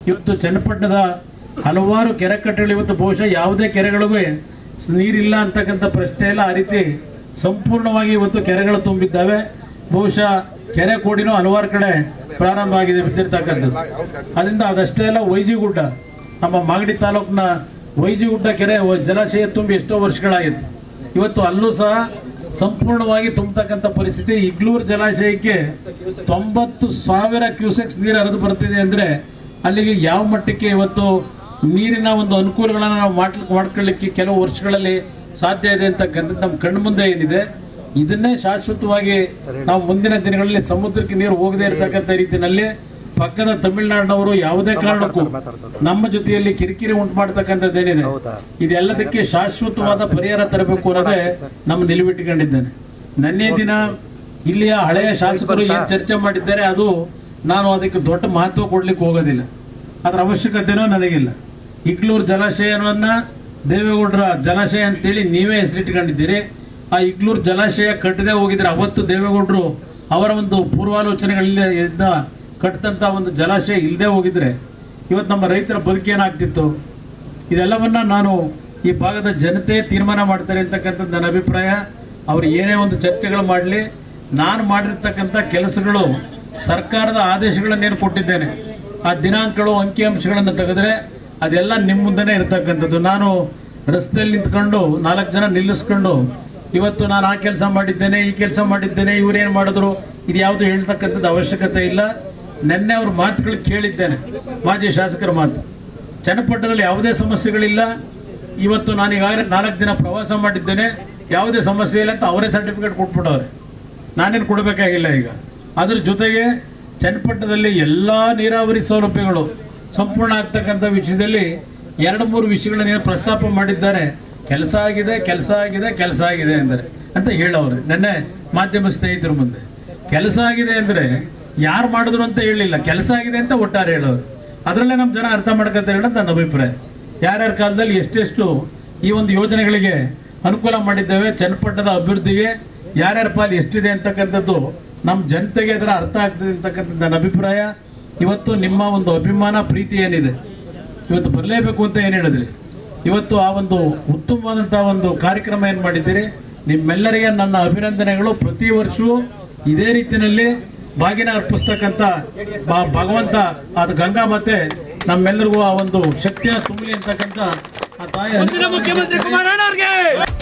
ಇವತ್ತು ಚನ್ನಪಟ್ಟಣದ ಹಲವಾರು ಕೆರೆ ಕಟ್ಟೆಗಳು ಇವತ್ತು ಬಹುಶಃ ಯಾವುದೇ ಕೆರೆಗಳಿಗೂ ಸ್- ನೀರಿಲ್ಲ ಅಂತಕ್ಕಂಥ ಪ್ರಶ್ನೆ ಇಲ್ಲ ಆ ರೀತಿ ಸಂಪೂರ್ಣವಾಗಿ ಇವತ್ತು ಕೆರೆಗಳು ತುಂಬಿದ್ದಾವೆ ಬಹುಶಃ ಕೆರೆ ಕೋಡಿನೂ ಹಲವಾರು ಕಡೆ ಪ್ರಾರಂಭ ಆಗಿದೆ ಬಿದ್ದಿರ್ತಕ್ಕಂಥದ್ದು ಅದರಿಂದ ಅದಷ್ಟೇ ಅಲ್ಲ ವೈಜಿಗುಡ್ಡ ನಮ್ಮ ಮಾಗಡಿ ತಾಲೂಕಿನ ವೈಜಿಗುಡ್ಡ ಕೆರೆ ವ- ಜಲಾಶಯ ತುಂಬಿ ಎಷ್ಟೋ ವರ್ಷಗಳಾಗಿತ್ತು ಇವತ್ತು ಅಲ್ಲೂ ಸಹ ಸಂಪೂರ್ಣವಾಗಿ ತುಂಬತಕ್ಕಂಥ ಪರಿಸ್ಥಿತಿ ಇಗ್ಲೂರು ಜಲಾಶಯಕ್ಕೆ ತೊಂಬತ್ತು ಸಾವಿರ ಕ್ಯೂಸೆಕ್ಸ್ ನೀರು ಹರಿದು ಬರ್ತಿದೆ ಅಂದ್ರೆ ಅಲ್ಲಿಗೆ ಯಾವ ಮಟ್ಟಕ್ಕೆ ಇವತ್ತು ನೀರಿನ ಒಂದು ಅನುಕೂಲಗಳನ್ನು ನಾವು ಮಾಡ್ಲಿಕ್ಕೆ ಮಾಡ್ಕೊಳ್ಳಿಕ್ಕೆ ಕೆಲವು ವರ್ಷಗಳಲ್ಲಿ ಸಾಧ್ಯ ಇದೆ ಅಂತಕ್ಕಂಥದ್ದು ನಮ್ಮ ಕಣ್ಣು ಮುಂದೆ ಏನಿದೆ ಇದನ್ನೇ ಶಾಶ್ವತವಾಗಿ ನಾವು ಮುಂದಿನ ದಿನಗಳಲ್ಲಿ ಸಮುದ್ರಕ್ಕೆ ನೀರು ಹೋಗದೇ ಇರತಕ್ಕಂಥ ರೀತಿಯಲ್ಲಿ ಪಕ್ಕದ ತಮಿಳುನಾಡಿನವರು ಯಾವುದೇ ಕಾರಣಕ್ಕೂ ನಮ್ಮ ಜೊತೆಯಲ್ಲಿ ಕಿರಿಕಿರಿ ಉಂಟು ಮಾಡ್ತಕ್ಕಂಥದ್ದೇನಿದೆ ಇದೆಲ್ಲದಕ್ಕೆ ಶಾಶ್ವತವಾದ ಪರಿಹಾರ ತರಬೇಕು ಅನ್ನೋದೇ ನಮ್ಮ ನಿಲುವಿಟ್ಟುಕೊಂಡಿದ್ದೇನೆ ನನ್ನೇ ದಿನ ಇಲ್ಲಿಯ ಹಳೆಯ ಶಾಸಕರು ಏನ್ ಚರ್ಚೆ ಮಾಡಿದ್ದಾರೆ ಅದು ನಾನು ಅದಕ್ಕೆ ದೊಡ್ಡ ಮಹತ್ವ ಕೊಡ್ಲಿಕ್ಕೆ ಹೋಗೋದಿಲ್ಲ ಅದರ ಅವಶ್ಯಕತೆನೂ ನನಗಿಲ್ಲ ಇಗ್ಲೂರು ಜಲಾಶಯವನ್ನ ದೇವೇಗೌಡರ ಜಲಾಶಯ ಅಂತೇಳಿ ನೀವೇ ಹೆಸರಿಟ್ಕೊಂಡಿದ್ದೀರಿ ಆ ಇಗ್ಲೂರು ಜಲಾಶಯ ಕಟ್ಟದೆ ಹೋಗಿದ್ರೆ ಅವತ್ತು ದೇವೇಗೌಡರು ಅವರ ಒಂದು ಪೂರ್ವಾಲೋಚನೆಗಳಿಂದ ಕಟ್ಟಿದಂತ ಒಂದು ಜಲಾಶಯ ಇಲ್ಲದೆ ಹೋಗಿದ್ರೆ ಇವತ್ತು ನಮ್ಮ ರೈತರ ಬದುಕೇನಾಗ್ತಿತ್ತು ಇದೆಲ್ಲವನ್ನ ನಾನು ಈ ಭಾಗದ ಜನತೆ ತೀರ್ಮಾನ ಮಾಡ್ತಾರೆ ಅಂತಕ್ಕಂಥದ್ದು ನನ್ನ ಅಭಿಪ್ರಾಯ ಅವರು ಏನೇ ಒಂದು ಚರ್ಚೆಗಳು ಮಾಡಲಿ ನಾನು ಮಾಡಿರ್ತಕ್ಕಂಥ ಕೆಲಸಗಳು ಸರ್ಕಾರದ ಆದೇಶಗಳನ್ನೇನು ಕೊಟ್ಟಿದ್ದೇನೆ ಆ ದಿನಾಂಕಗಳು ಅಂಕಿಅಂಶಗಳನ್ನು ತೆಗೆದ್ರೆ ಅದೆಲ್ಲ ನಿಮ್ಮ ಮುಂದೆನೇ ಇರತಕ್ಕಂಥದ್ದು ನಾನು ರಸ್ತೆಯಲ್ಲಿ ನಿಂತ್ಕೊಂಡು ನಾಲ್ಕು ಜನ ನಿಲ್ಲಿಸ್ಕೊಂಡು ಇವತ್ತು ನಾನು ಆ ಕೆಲಸ ಮಾಡಿದ್ದೇನೆ ಈ ಕೆಲಸ ಮಾಡಿದ್ದೇನೆ ಇವ್ರೇನು ಮಾಡಿದ್ರು ಇದು ಯಾವುದು ಹೇಳ್ತಕ್ಕಂಥದ್ದು ಅವಶ್ಯಕತೆ ಇಲ್ಲ ನಿನ್ನೆ ಅವ್ರ ಮಾತುಗಳು ಕೇಳಿದ್ದೇನೆ ಮಾಜಿ ಶಾಸಕರ ಮಾತು ಚನ್ನಪಟ್ಟಣದಲ್ಲಿ ಯಾವುದೇ ಸಮಸ್ಯೆಗಳಿಲ್ಲ ಇವತ್ತು ನಾನು ಈಗಾಗಲೇ ನಾಲ್ಕು ದಿನ ಪ್ರವಾಸ ಮಾಡಿದ್ದೇನೆ ಯಾವುದೇ ಸಮಸ್ಯೆ ಇಲ್ಲ ಅಂತ ಅವರೇ ಸರ್ಟಿಫಿಕೇಟ್ ಕೊಟ್ಬಿಟ್ಟವ್ರೆ ನಾನೇನು ಕೊಡಬೇಕಾಗಿಲ್ಲ ಈಗ ಅದ್ರ ಜೊತೆಗೆ ಚನ್ನಪಟ್ಟಣದಲ್ಲಿ ಎಲ್ಲ ನೀರಾವರಿ ಸೌಲಭ್ಯಗಳು ಸಂಪೂರ್ಣ ಆಗ್ತಕ್ಕಂಥ ವಿಷಯದಲ್ಲಿ ಎರಡು ಮೂರು ವಿಷಯಗಳನ್ನ ಏನು ಪ್ರಸ್ತಾಪ ಮಾಡಿದ್ದಾರೆ ಕೆಲಸ ಆಗಿದೆ ಕೆಲಸ ಆಗಿದೆ ಕೆಲಸ ಆಗಿದೆ ಅಂದರೆ ಅಂತ ಹೇಳವ್ರೆ ನೆನ್ನೆ ಮಾಧ್ಯಮ ಸ್ನೇಹಿತರ ಮುಂದೆ ಕೆಲಸ ಆಗಿದೆ ಅಂದ್ರೆ ಯಾರು ಮಾಡಿದ್ರು ಅಂತ ಹೇಳಿಲ್ಲ ಕೆಲಸ ಆಗಿದೆ ಅಂತ ಒಟ್ಟಾರೆ ಹೇಳೋರು ಅದರಲ್ಲೇ ನಮ್ಮ ಜನ ಅರ್ಥ ಮಾಡ್ಕೊತಾರೆ ಅನ್ನೋದು ನನ್ನ ಅಭಿಪ್ರಾಯ ಯಾರ್ಯಾರ ಕಾಲದಲ್ಲಿ ಎಷ್ಟೆಷ್ಟು ಈ ಒಂದು ಯೋಜನೆಗಳಿಗೆ ಅನುಕೂಲ ಮಾಡಿದ್ದೇವೆ ಚನ್ನಪಟ್ಟಣದ ಅಭಿವೃದ್ಧಿಗೆ ಯಾರ್ಯಾರ ಪಾಲು ಎಷ್ಟಿದೆ ಅಂತಕ್ಕಂಥದ್ದು ನಮ್ಮ ಜನತೆಗೆ ಅದರ ಅರ್ಥ ಆಗ್ತದೆ ಅಂತಕ್ಕಂಥದ್ದು ನನ್ನ ಅಭಿಪ್ರಾಯ ಇವತ್ತು ನಿಮ್ಮ ಒಂದು ಅಭಿಮಾನ ಪ್ರೀತಿ ಏನಿದೆ ಇವತ್ತು ಬರಲೇಬೇಕು ಅಂತ ಏನು ಹೇಳಿದ್ರಿ ಇವತ್ತು ಆ ಒಂದು ಉತ್ತಮವಾದಂತಹ ಒಂದು ಕಾರ್ಯಕ್ರಮ ಏನು ಮಾಡಿದ್ದೀರಿ ನಿಮ್ಮೆಲ್ಲರಿಗೆ ನನ್ನ ಅಭಿನಂದನೆಗಳು ಪ್ರತಿ ವರ್ಷವೂ ಇದೇ ರೀತಿಯಲ್ಲಿ ಬಾಗಿನ ಅರ್ಪಿಸ್ತಕ್ಕಂಥ ಬ- ಭಗವಂತ ಅದು ಗಂಗಾ ಮತ್ತೆ ನಮ್ಮೆಲ್ಲರಿಗೂ ಆ ಒಂದು ಶಕ್ತಿಯ ತುಂಬಲಿ ಅಂತಕ್ಕಂಥ ಆ ತಾಯಿ ಮುಂದಿನ ಮುಖ್ಯಮಂತ್ರಿ ಕುಮಾರಣ್ಣ ಅವ್ರಿಗೆ